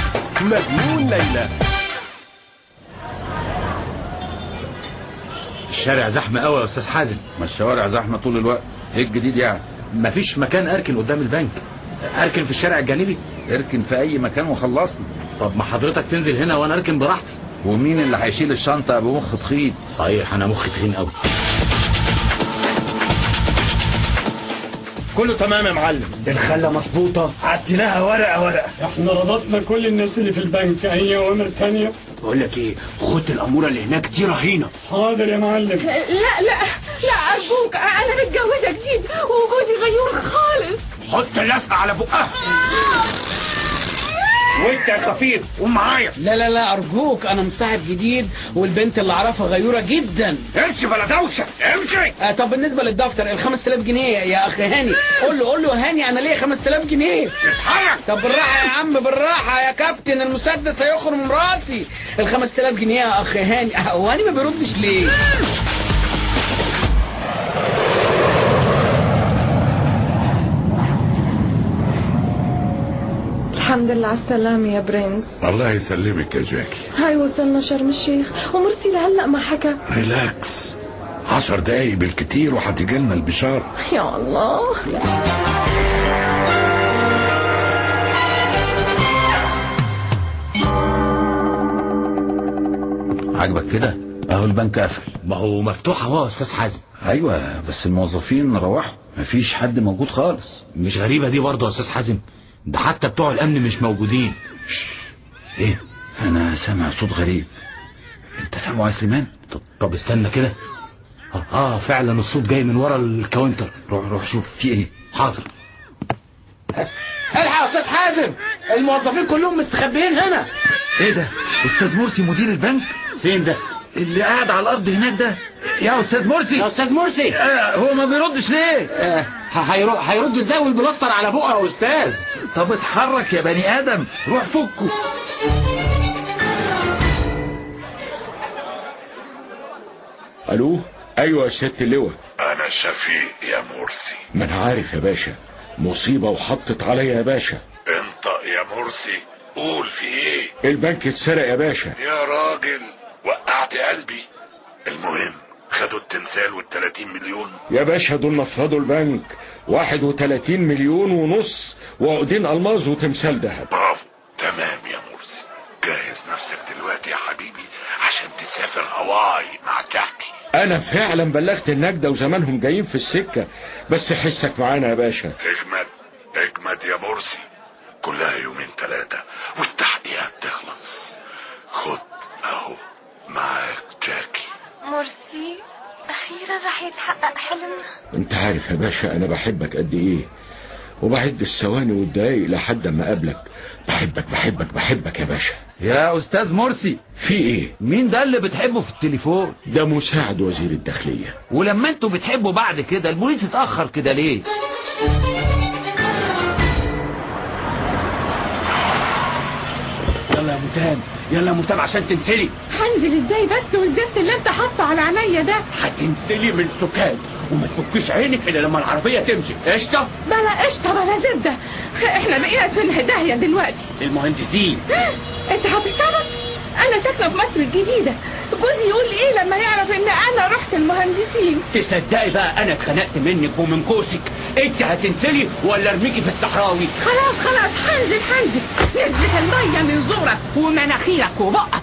مجنون ليلى الشارع زحمة قوي يا أستاذ حازم ما الشوارع زحمة طول الوقت ايه الجديد يعني مفيش مكان أركن قدام البنك أركن في الشارع الجانبي اركن في اي مكان وخلصنا طب ما حضرتك تنزل هنا وأنا أركن براحتي ومين اللي هيشيل الشنطة يا ابو مخ تخيط صحيح أنا مخي تخين قوي كله تمام يا معلم الخلة مظبوطة عديناها ورقة ورقة احنا ربطنا كل الناس اللي في البنك اي اوامر تانية بقول لك ايه خد الأمورة اللي هناك دي رهينة حاضر يا معلم لا لا لا أرجوك أنا متجوزة جديد وجوزي غيور خالص حط اللزقة على بقها وانت يا سفير قوم معايا لا لا لا أرجوك أنا مصاحب جديد والبنت اللي أعرفها غيورة جدا امشي بلا دوشة امشي آه طب بالنسبة للدفتر ال 5000 جنيه يا أخي هاني قول له قول له هاني أنا ليا 5000 جنيه اتحرك طب بالراحة يا عم بالراحة يا كابتن المسدس هيخرج من راسي ال 5000 جنيه يا أخي هاني آه، هو هاني ما بيردش ليه؟ الحمد لله على السلامة يا برنس الله يسلمك يا جاكي هاي وصلنا شرم الشيخ ومرسي لهلا ما حكى ريلاكس عشر دقايق بالكتير وهتجي لنا البشارة يا الله عاجبك كده اهو البنك قفل ما هو مفتوح أهو يا أستاذ حازم ايوه بس الموظفين روحوا مفيش حد موجود خالص مش غريبة دي برضه يا أستاذ حازم ده حتى بتوع الأمن مش موجودين ايه انا سامع صوت غريب انت سامعه يا سليمان طب, طب استنى كده آه, آه فعلا الصوت جاي من ورا الكاونتر روح روح شوف في ايه حاضر الحق يا أستاذ حازم الموظفين كلهم مستخبيين هنا ايه ده استاذ مرسي مدير البنك فين ده؟ اللي قاعد على الارض هناك ده يا استاذ مرسي يا أستاذ مرسي آه هو ما بيردش ليه آه هيرد هيرد ازاي والبلاستر على بقه يا أستاذ طب اتحرك يا بني ادم روح فكه الو ايوه يا ست اللواء أنا شفيق يا مرسي ما انا عارف يا باشا مصيبة وحطت عليا يا باشا انطق يا مرسي قول في ايه البنك اتسرق يا باشا يا راجل وقعت قلبي المهم خدوا التمثال والتلاتين مليون يا باشا دول نفضوا البنك 31 مليون ونص وعقدين الماظ وتمثال ذهب برافو تمام يا مرسي جهز نفسك دلوقتي يا حبيبي عشان تسافر هواي مع جاكي انا فعلا بلغت النجدة وزمانهم جايين في السكة بس حسك معانا يا باشا اجمد اجمد يا مرسي كلها يومين ثلاثة والتحقيقات تخلص خد اهو معاك جاكي مرسي أخيرا رح يتحقق حلمنا انت عارف يا باشا انا بحبك قد ايه وبعد الثواني والدقايق لحد ما اقابلك بحبك بحبك بحبك يا باشا يا استاذ مرسي في ايه مين ده اللي بتحبه في التليفون ده مساعد وزير الداخلية ولما انتوا بتحبوا بعد كده البوليس اتاخر كده ليه يلا يا متام يلا يا متام عشان تنسلي هنزل ازاي بس والزفت اللي انت حاطه على عينيا ده هتنسلي من سكات وما تفكيش عينك الا لما العربية تمشي قشطة بلا قشطة بلا زبدة احنا بقينا في الهداية دلوقتي المهندسين انت هتستعبط انا ساكنة في مصر الجديدة جوزي يقول ايه لما يعرف ان انا رحت المهندسين تصدقي بقى انا اتخنقت منك ومن كوسك انت هتنسلي ولا ارميكي في الصحراوي خلاص خلاص هنزل هنزل نزلت المية من زورك ومناخيرك وبقك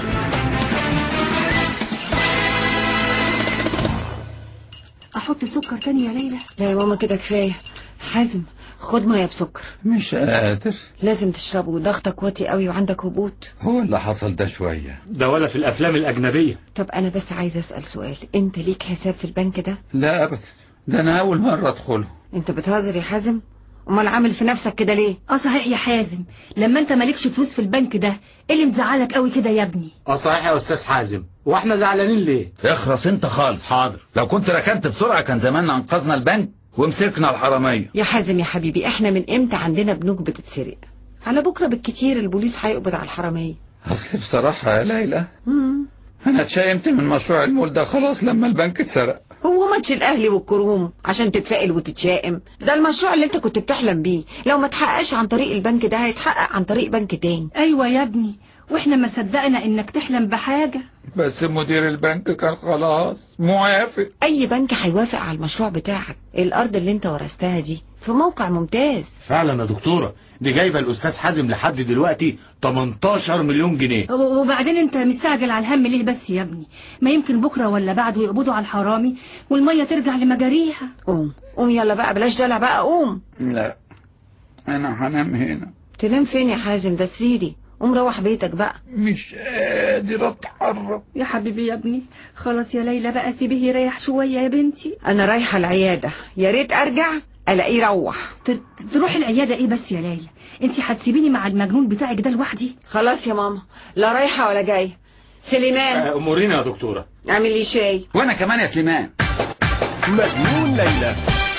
احط سكر تاني يا ليلى لا يا ماما كده كفايه حازم خد ميه بسكر مش قادر لازم تشربه ضغطك واطي قوي وعندك هبوط هو اللي حصل ده شوية ده ولا في الافلام الاجنبية طب انا بس عايزه اسال سؤال انت ليك حساب في البنك ده لا ابدا ده انا اول مرة ادخله انت بتهزر يا حازم امال عامل في نفسك كده ليه اه صحيح يا حازم لما انت مالكش فلوس في البنك ده ايه اللي مزعلك قوي كده يا ابني اه صحيح يا أستاذ حازم واحنا زعلانين ليه اخرس انت خالص حاضر لو كنت ركنت بسرعة كان زماننا انقذنا البنك ومسكنا الحرامية يا حازم يا حبيبي احنا من امتى عندنا بنوك بتتسرق على بكره بالكتير البوليس هيقبض على الحراميه اصل بصراحة يا ليلى انا اتشائمت من مشروع المول ده خلاص لما البنك اتسرق هو ماتش الاهلي والكروم عشان تتفائل وتتشائم ده المشروع اللي انت كنت بتحلم بيه لو ما تحققش عن طريق البنك ده هيتحقق عن طريق بنك تاني ايوه يا ابني واحنا ما صدقنا انك تحلم بحاجة بس مدير البنك كان خلاص موافق اي بنك هيوافق على المشروع بتاعك الارض اللي انت ورثتها دي في موقع ممتاز فعلا يا دكتورة دي جايبة الأستاذ حازم لحد دلوقتي 18 مليون جنيه و- وبعدين انت مستعجل على الهم ليه بس يا ابني ما يمكن بكرة ولا بعده يقبضوا على الحرامي والمية ترجع لمجاريها قوم قوم يلا بقى بلاش دلع بقى قوم لا انا هنام هنا تنام فين يا حازم ده سريري قوم روح بيتك بقى مش قادر اتحرك يا حبيبي يا ابني خلاص يا ليلى بقى سيبيه يريح شوية يا بنتي انا رايحه العياده يا ريت ارجع الاقيه روح ت- تروح العيادة ايه بس يا ليلى انت هتسيبيني مع المجنون بتاعك ده لوحدي خلاص يا ماما لا رايحه ولا جايه سليمان أمورينا يا دكتورة اعمل لي شاي وانا كمان يا سليمان مجنون ليلى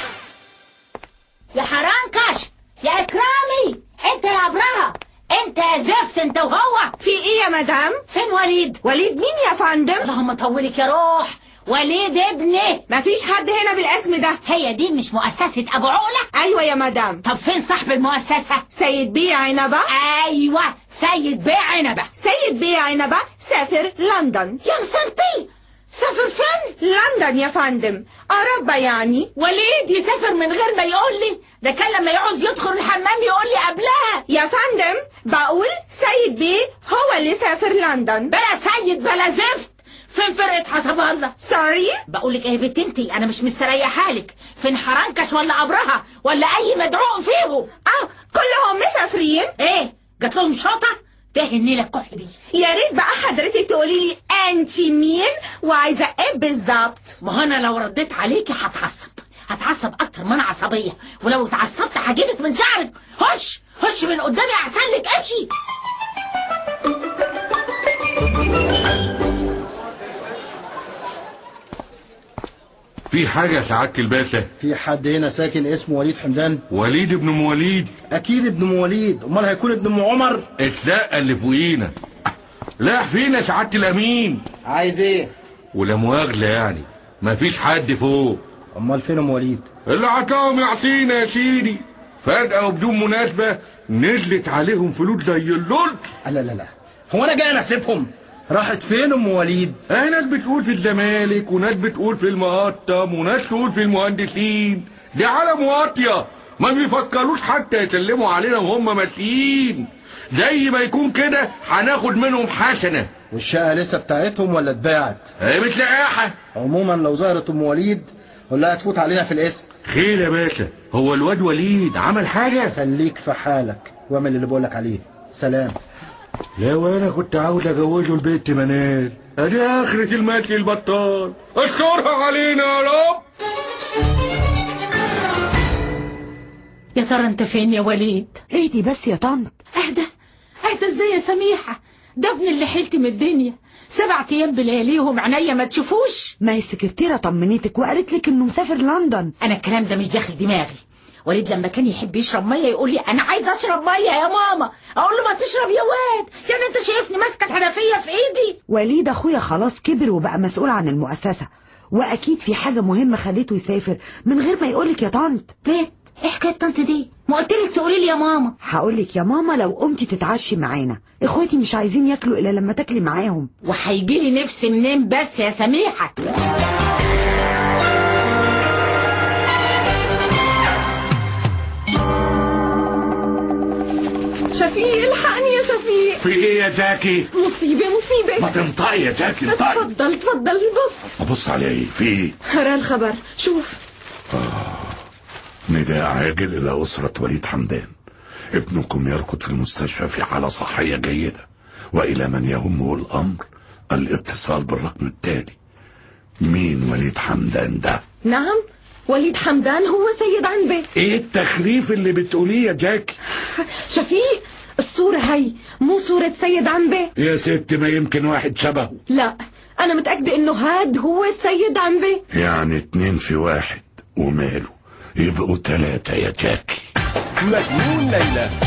يا حرنكش يا اكرامي انت يا ابرهة انت يا زفت انت وهو في ايه يا مدام فين وليد وليد مين يا فندم اللهم طولك يا روح وليد ابني مفيش حد هنا بالاسم ده هي دي مش مؤسسة ابو عقلة ايوه يا مدام طب فين صاحب المؤسسة سيد بيه عنبه ايوه سيد بيع عنبة سيد بيه عنبه سافر لندن يا مصيبتي سافر فين لندن يا فندم أوروبا يعني وليد يسافر من غير ما يقول لي ده كان لما يعوز يدخل الحمام يقول لي قبلها يا فندم بقول سيد بيه هو اللي سافر لندن بلا سيد بلا زفت فين فرقة حسب الله سوري بقول لك ايه يا بنت انتي انا مش مستريحه لك فين حرنكش ولا ابرهه ولا اي مدعو فيهم اه كلهم مسافرين ايه جات لهم شطه تهني لك الكح دي يا ريت بقى حضرتك تقولي لي انت مين وعايزه ايه بالظبط ما هو انا لو رديت عليكي هتعصب هتعصب اكتر ما انا عصبيه ولو اتعصبت هجيبك من شعرك هش هش من قدامي احسن لك امشي في حاجة يا سعادة الباشا في حد هنا ساكن اسمه وليد حمدان وليد ابن ام وليد اكيد ابن ام وليد امال هيكون ابن ام عمر السقة اللي فوقينا لا فينا يا سعادة الأمين عايز ايه ولا مؤاخذة يعني مفيش حد فوق امال فين ام وليد اللي عطاهم يعطينا يا سيدي فجأة وبدون مناسبة نزلت عليهم فلوس زي اللول لا لا لا هو انا جاي اسيبهم راحت فين ام وليد اه ناس بتقول في الزمالك وناس بتقول في المقطم وناس تقول في المهندسين دي عالم واطية ما بيفكروش حتى يسلموا علينا وهم ماشيين زي ما يكون كده هناخد منهم حسنة والشقه لسه بتاعتهم ولا اتباعت هي بتلاقاها عموما لو ظهرت ام وليد قول لها تفوت علينا في الاسم خير يا باشا هو الواد وليد عمل حاجة خليك في حالك واعمل اللي بقولك عليه سلام لا وانا كنت عاوز اجوزه البنت منال ادي اخرة المثل البطال اشكرها علينا يا رب يا ترى انت فين يا وليد اهدي بس يا طنط اهدى اهدى ازاي يا سميحه ده ابن اللي حلت من الدنيا سبع ايام بلياليهم عينيا ما تشوفوش ما هي السكرتيره طمنتك وقالت لك انه مسافر لندن انا الكلام ده مش داخل دماغي وليد لما كان يحب يشرب ميه يقول لي انا عايز اشرب ميه يا ماما اقول له ما تشرب يا واد يعني انت شايفني ماسكه الحنفيه في ايدي وليد اخويا خلاص كبر وبقى مسؤول عن المؤسسه واكيد في حاجه مهمه خليته يسافر من غير ما يقولك يا طنط بيت ايه حكايه طنط دي ما قلت لك تقولي لي يا ماما هقولك يا ماما لو قمتي تتعشي معانا اخواتي مش عايزين ياكلوا الا لما تاكلي معاهم وهيجي لي نفس منين بس يا سميحه شفيق الحقني يا شفيق في ايه يا جاكي مصيبة مصيبة ما تنطقي يا جاكي انطقي اتفضل اتفضل بص ابص على ايه في ايه هرى الخبر شوف نداء عاجل الى اسرة وليد حمدان ابنكم يرقد في المستشفى في حالة صحية جيدة والى من يهمه الامر الاتصال بالرقم التالي مين وليد حمدان ده نعم وليد حمدان هو سيد عنبي ايه التخريف اللي بتقوليه يا جاكي شفيق الصورة هي مو صورة سيد عنبي يا ست ما يمكن واحد شبهه لا أنا متأكدة إنه هاد هو السيد عنبي يعني اتنين في واحد وماله يبقوا تلاتة يا جاكي مجنون ليلى